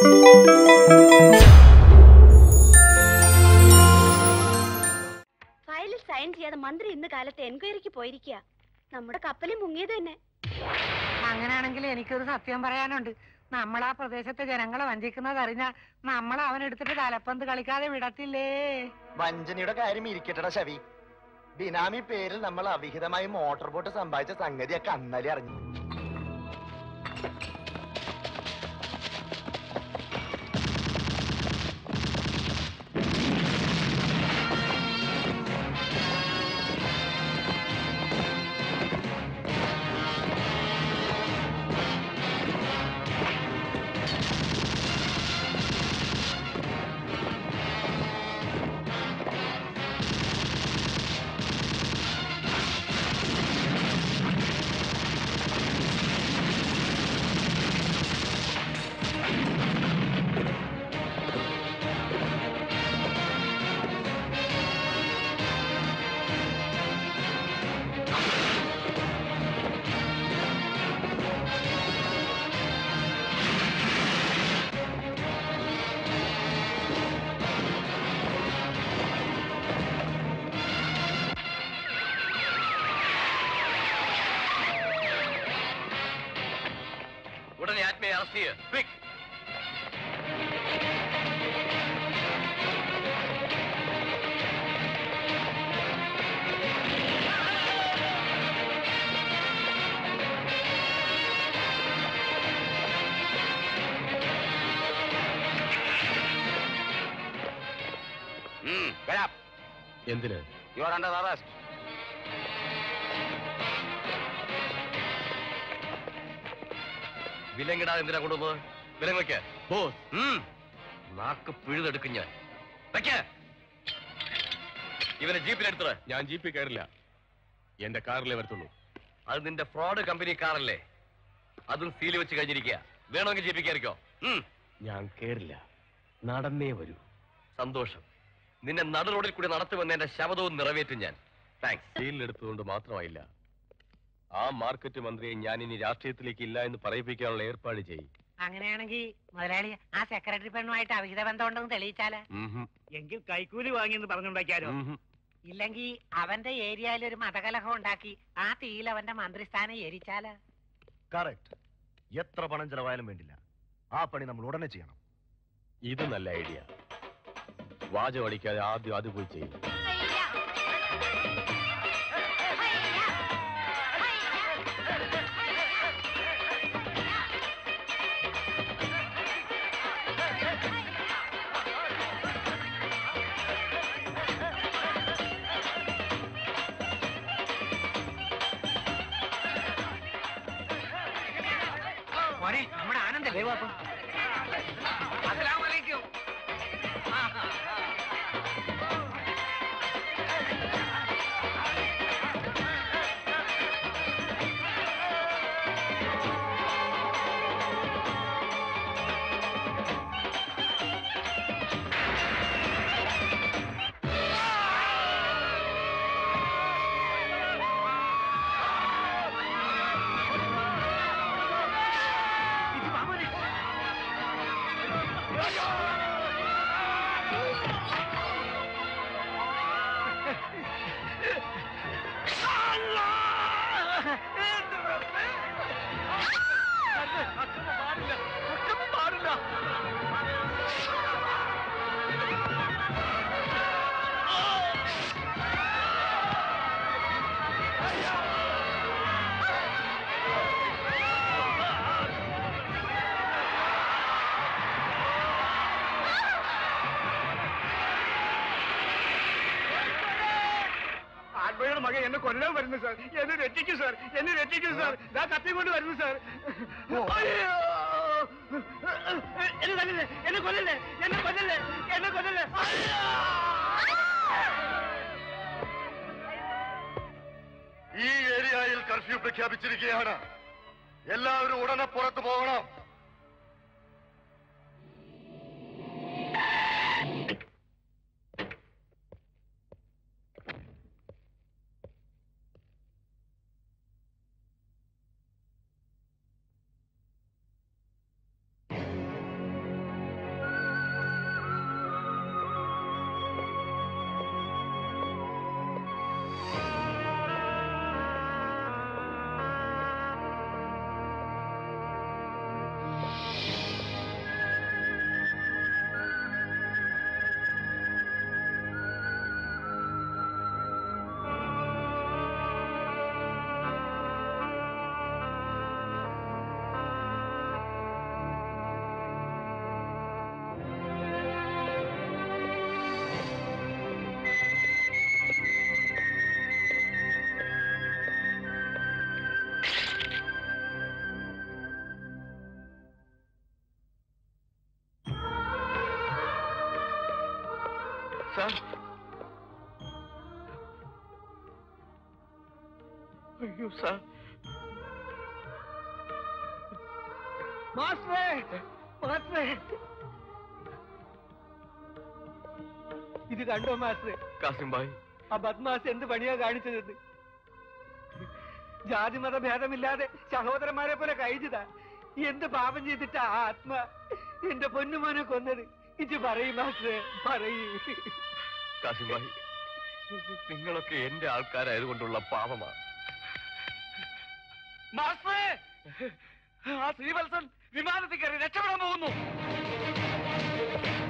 ഫയലിൽ സൈൻ ചെയ്യാതെ മന്ത്രി ഇന്ന് കാലത്ത് എൻക്വയറിക്ക് പോയിരിക്കുക നമ്മുടെ കപ്പലിൽ മുങ്ങിയത് തന്നെ അങ്ങനെയാണെങ്കിൽ എനിക്കൊരു സത്യം പറയാനുണ്ട് നമ്മൾ ആ പ്രദേശത്തെ ജനങ്ങളെ വഞ്ചിക്കുന്നത് അറിഞ്ഞാൽ നമ്മൾ അവനെടുത്തിട്ട് തലപ്പന്ത് കളിക്കാതെ വിടത്തില്ലേ വഞ്ചനയുടെ കാര്യം ഇരിക്കട്ടട ശവി ബിനാമി പേരിൽ നമ്മൾ അവിഹിതമായി മോട്ടോർ ബോട്ട് സമ്പാദിച്ച സംഗതിയൊക്കെ അന്നലെ അറിഞ്ഞു ഉടനെ ആത്മയെ അറസ്റ്റ് ചെയ്യുക ക്വിക്ക് എന്തിന് യു ആർ അണ്ടർ അറസ്റ്റ് വിലങ്ങിടാതെ എന്തിനാ കൊണ്ടുവന്നത് വിലങ്ങ് വെക്ക ബോസ് നാക്ക് പിഴുതെടുക്കും ഞാൻ വെക്ക ഇവനെ ജീപ്പിലെടുത്തത് ഞാൻ ജീപ്പിൽ കയറില്ല എന്റെ കാറിലേ വരത്തുള്ളൂ അത് നിന്റെ ഫ്രോഡ് കമ്പനി കാറല്ലേ അതും സീല് വെച്ച് കഴിഞ്ഞിരിക്കുക വേണമെങ്കിൽ ജീപ്പിൽ കയറിക്കോ ഉം. ഞാൻ കേറില്ല നടന്നേ വരൂ സന്തോഷം നിന്നെ നടു റോഡിൽ കൂടി നടത്തുമെന്ന് എന്റെ ശബ്ദവും നിറവേറ്റും ഞാൻ താങ്ക്സ് സീലിനെടുത്തതുകൊണ്ട് മാത്രമായില്ല ആ മാർക്കറ്റ് മന്ത്രിയെ ഞാൻ ഇനി രാഷ്ട്രീയത്തിലേക്ക് ഇല്ല എന്ന് പറയിപ്പിക്കാനുള്ള ഏർപ്പാട് ചെയ്യും അങ്ങനെയാണെങ്കിൽ മുതലാളി ആ സെക്രട്ടറി പെണ്ണുമായിട്ട് അവിഹിത ബന്ധം ഉണ്ടെന്ന് തെളിയിച്ചാല് എങ്കിൽ കൈക്കൂലി വാങ്ങിയെന്ന് പറഞ്ഞുണ്ടാക്കിയാലോ ഇല്ലെങ്കിൽ അവന്റെ ഏരിയയിൽ ഒരു മതകലഹം ഉണ്ടാക്കി ആ തീയിൽ അവന്റെ മന്ത്രിസ്ഥാനം എരിച്ചാല് കറക്റ്റ് എത്ര പണം ചെലവായാലും വേണ്ടില്ല ആ പണി നമ്മൾ ഉടനെ ചെയ്യണം ഇത് നല്ല ഐഡിയ വാചം അടിക്കാതെ ആദ്യം അത് പോയി ചെയ്യും മോനെ നമ്മുടെ ആനന്ദല്ലേ അസലാമലൈക്കും ആത്മയുടെ മകൻ എന്നെ കൊല്ലാൻ വരുന്നു സാർ എന്നെ രക്ഷിക്കൂ സാർ എന്നെ രക്ഷിക്കൂ സാർ ഞാൻ കത്തി കൊണ്ട് വരുന്നു സാർ അയ്യോ എന്നെ കൊല്ലല്ലേ എന്നെ കൊല്ലല്ലേ എന്നെ കൊല്ലല്ലേ എന്നെ കൊല്ലല്ലേ ഈ ഏരിയയിൽ കർഫ്യൂ പ്രഖ്യാപിച്ചിരിക്കുകയാണ് എല്ലാവരും ഉടനെ പുറത്തു പോകണം സാർ അയ്യോ സാർ മാസ്റ്ററേ മാസ്റ്ററേ ഇത് കണ്ടോ മാസ്റ്ററേ കാസിം ഭായ് ആ ബദ്മാസ് എന്ത് പണിയാ കാണിച്ചതെന്ന് ജാതിമത ഭേദമില്ലാതെ സഹോദരന്മാരെ പോലെ കഴിച്ചതാ എന്ത് പാപം ചെയ്തിട്ടാ ആ ആത്മ എന്റെ പൊന്നുമോനെ കൊന്നത് ഇത് പറയും മാസ്റ്ററേ പറയൂ കാസിം ഭായ് നിങ്ങളൊക്കെ എന്റെ ആൾക്കാരായതുകൊണ്ടുള്ള പാപമാണ് മാസ്റ്ററേ ആ ശ്രീവത്സൻ വിമാനത്തിൽ കയറി രക്ഷപ്പെടാൻ പോകുന്നു